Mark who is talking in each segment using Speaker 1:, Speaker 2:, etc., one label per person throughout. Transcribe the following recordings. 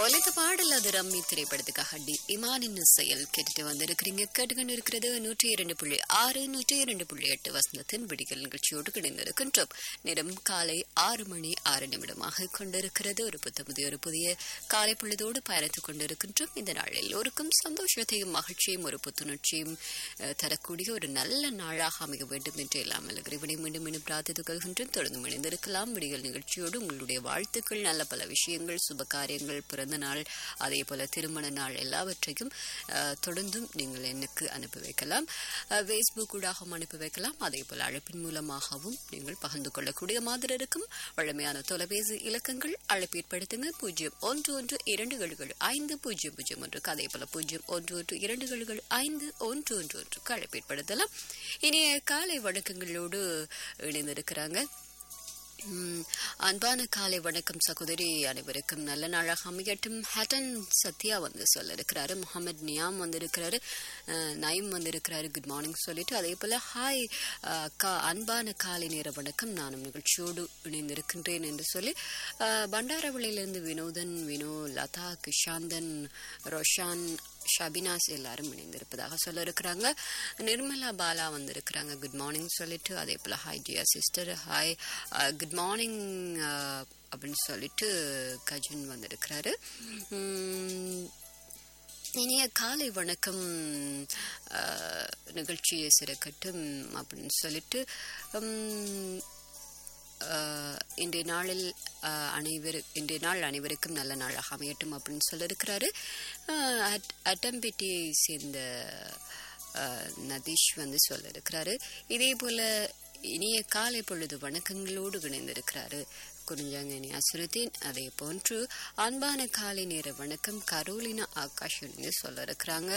Speaker 1: ஒலித்த பாடல் அது ரம்மி திரைப்படத்துக்காக டி இமானின் செயல் கேட்டுட்டு வந்திருக்கிறீங்க கேட்டுக்கொண்டு இருக்கிறது நூற்றி இரண்டு புள்ளி ஆறு நூற்றி இரண்டு புள்ளி எட்டு வசந்தத்தின் விடிகள் நிகழ்ச்சியோடு கிடைந்திருக்கின்றோம் நேரம் காலை ஆறு மணி ஆறு நிமிடமாக கொண்டிருக்கிறது ஒரு புத்தமுதி ஒரு புதிய காலை பொழுதோடு பயணித்துக் கொண்டிருக்கின்றோம் இந்த நாள் எல்லோருக்கும் சந்தோஷத்தையும் மகிழ்ச்சியும் ஒரு புத்துணர்ச்சியும் அஹ், தரக்கூடிய ஒரு நல்ல நாளாக அமைய வேண்டும் என்று இல்லாமல் இறைவனை மீண்டும் மீண்டும் பிரார்த்தித்துக் கொள்கின்றோம் தொடர்ந்து இணைந்திருக்கலாம் விடிகள் நிகழ்ச்சியோடு உங்களுடைய வாழ்த்துக்கள் நல்ல பல விஷயங்கள் சுப காரியங்கள் பிறந்த நாள் அதே போல திருமண நாள் எல்லாவற்றையும் அஹ், தொடர்ந்தும் நீங்கள் எனக்கு அனுப்பி வைக்கலாம் ஃபேஸ்புக் ஊடாகவும் அனுப்பி வைக்கலாம் அதே போல அழைப்பின் மூலமாகவும் நீங்கள் பகிர்ந்து கொள்ளக்கூடிய மாதிரி இருக்கும் வழமையான தொலைபேசி இலக்கங்கள் அழைப்பு ஏற்படுத்துங்க பூஜ்ஜியம் ஒன்று ஒன்று இரண்டு ஏழுகள் ஐந்து பூஜ்ஜியம் பூஜ்ஜியம் ஒன்றுக்கு அதே போல பூஜ்ஜியம் ஒன்று ஒன்று இரண்டு ஏழுகள் ஐந்து ஒன்று ஒன்று ஒன்றுக்கு அழைப்பு ஏற்படுத்தலாம் இனிய காலை வணக்கங்களோடு இணைந்திருக்கிறாங்க ம், அன்பான காலை வணக்கம் சகோதரி அனைவருக்கும் நல்ல நாளாக அமையட்டும் ஹட்டன் சத்யா வந்து சொல்ல இருக்கிறாரு முகமது நியாம் வந்திருக்கிறாரு அஹ், நயீம் வந்திருக்கிறாரு குட் மார்னிங் சொல்லிட்டு அதே போல ஹாய் அஹ், அக்கா அன்பான காலை நேர வணக்கம் நானும் நிகழ்ச்சியோடு இணைந்திருக்கின்றேன் என்று சொல்லி அஹ், பண்டாரவளையிலிருந்து வினோதன் வினோ லதா கிஷாந்தன் ரோஷான் ஷபினாஸ் எல்லாரும் இணைந்திருப்பதாக சொல்ல இருக்கிறாங்க நிர்மலா பாலா வந்திருக்கிறாங்க குட் மார்னிங் சொல்லிட்டு அதே போல hi dear sister hi good morning அப்படின்னு சொல்லிட்டு கஜன் வந்திருக்கிறாரு உம், இனிய காலை வணக்கம் அஹ், நிகழ்ச்சியை சிறக்கட்டும் அப்படின்னு சொல்லிட்டு உம், ஆஹ் இன்றைய நாளில் ஆஹ் அனைவரு இன்றைய நாள் அனைவருக்கும் நல்ல நாளாக அமையட்டும் அப்படின்னு சொல்லியிருக்கிறாரு ஆஹ் அட்- அட்டம்பிட்டியை சேர்ந்த ஆஹ் நதீஷ் வந்து சொல்லியிருக்கிறாரு இதே போல இனிய காலை பொழுது வணக்கங்களோடு இணைந்திருக்கிறாரு குறிஞ்சாங்கனி அசுரத்தின் அதே போன்று அன்பான காலை நேர வணக்கம் கரோலினா ஆகாஷ் வந்து சொல்ல இருக்கிறாங்க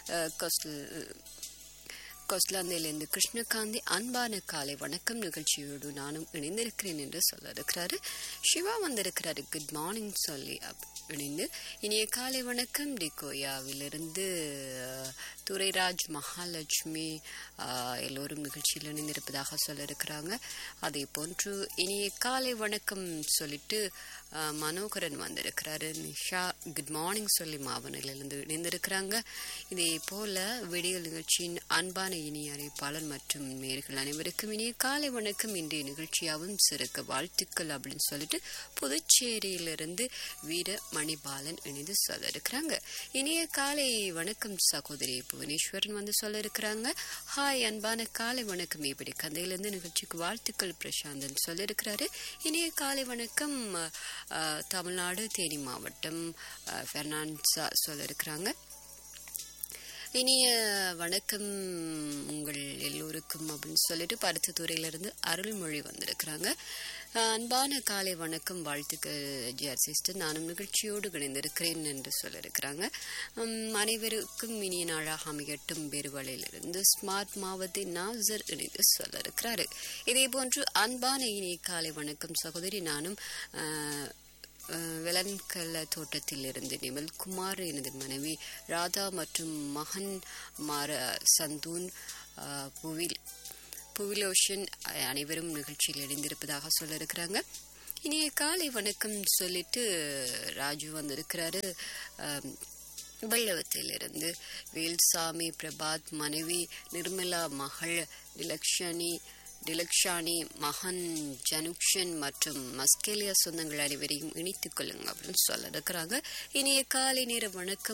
Speaker 1: கொஸ்லாந்திலிருந்து கிருஷ்ணகாந்தி அன்பான காலை வணக்கம் நிகழ்ச்சியோடு நானும் இணைந்திருக்கிறேன் என்று சொல்ல இருக்கிறாரு சிவா வந்திருக்கிறாரு குட் மார்னிங் சொல்லி அப்- இணைந்து இனிய காலை வணக்கம் டிகோயாவிலிருந்து அஹ், துரைராஜ் மகாலட்சுமி அஹ், எல்லோரும் நிகழ்ச்சியில் இணைந்திருப்பதாக சொல்ல இருக்கிறாங்க அதே போன்று இனிய காலை வணக்கம் சொல்லிட்டு அஹ், மனோகரன் வந்திருக்கிறாரு நிஷா குட் மார்னிங் சொல்லி மாவனிலிருந்து இணைந்திருக்கிறாங்க இதே போல விடியல் நிகழ்ச்சியின் அன்பான இனிய அறிவிப்பாளர் மற்றும் நேர்கள் அனைவருக்கும் இனிய காலை வணக்கம் இன்றைய நிகழ்ச்சியாகவும் சிறக்க வாழ்த்துக்கள் அப்படின்னு சொல்லிட்டு புதுச்சேரியிலிருந்து வீர மணிபாலன் இணைந்து சொல்ல இருக்கிறாங்க இனிய காலை வணக்கம் சகோதரி புவனேஸ்வரன் வந்து சொல்ல இருக்கிறாங்க ஹாய் அன்பான காலை வணக்கம் இப்படி கந்தையிலிருந்து நிகழ்ச்சிக்கு வாழ்த்துக்கள் பிரசாந்தன் சொல்ல இருக்கிறாரு இனிய காலை வணக்கம் அஹ், தமிழ்நாடு தேனி மாவட்டம் அஹ், பெர்னான்சா சொல்ல இருக்கிறாங்க இனிய வணக்கம் உங்கள் எல்லோருக்கும் அப்படின்னு சொல்லிட்டு பருத்தத்துறையிலிருந்து அருள்மொழி வந்திருக்கிறாங்க அஹ் அன்பான காலை வணக்கம் வாழ்த்துக்கள் ஜிஆர் சிஸ்டர் நானும் நிகழ்ச்சியோடு இணைந்திருக்கிறேன் என்று சொல்லியிருக்கிறாங்க உம், அனைவருக்கும் இனிய நாளாக அமையட்டும் பெருவளையிலிருந்து ஸ்மார்ட் மாவதி நாசர் இணைந்து சொல்ல இருக்கிறாரு இதே போன்று அன்பான இனிய காலை வணக்கம் சகோதரி நானும் அஹ், அஹ் வெலன்கல்ல தோட்டத்தில் இருந்து நிமல் குமார் எனது மனைவி ராதா மற்றும் மகன் மார சந்தூன் அஹ், புவில் புவிலோஷன் அஹ், அனைவரும் நிகழ்ச்சியில் இணைந்திருப்பதாக சொல்ல இருக்கிறாங்க இனிய காலை வணக்கம் சொல்லிட்டு ராஜு வந்திருக்கிறாரு அஹ், வெள்ளவத்திலிருந்து வேல்சாமி பிரபாத் மனைவி நிர்மலா மகள் டிலக்ஷனி டிலக்ஷானி மகன் ஜனுக்ஷன் மற்றும் மஸ்கேலியா சொந்தங்கள் அனைவரையும் இணைத்துக் கொள்ளுங்க அப்படின்னு சொல்ல இருக்கிறாங்க இனிய காலை நேர வணக்கம்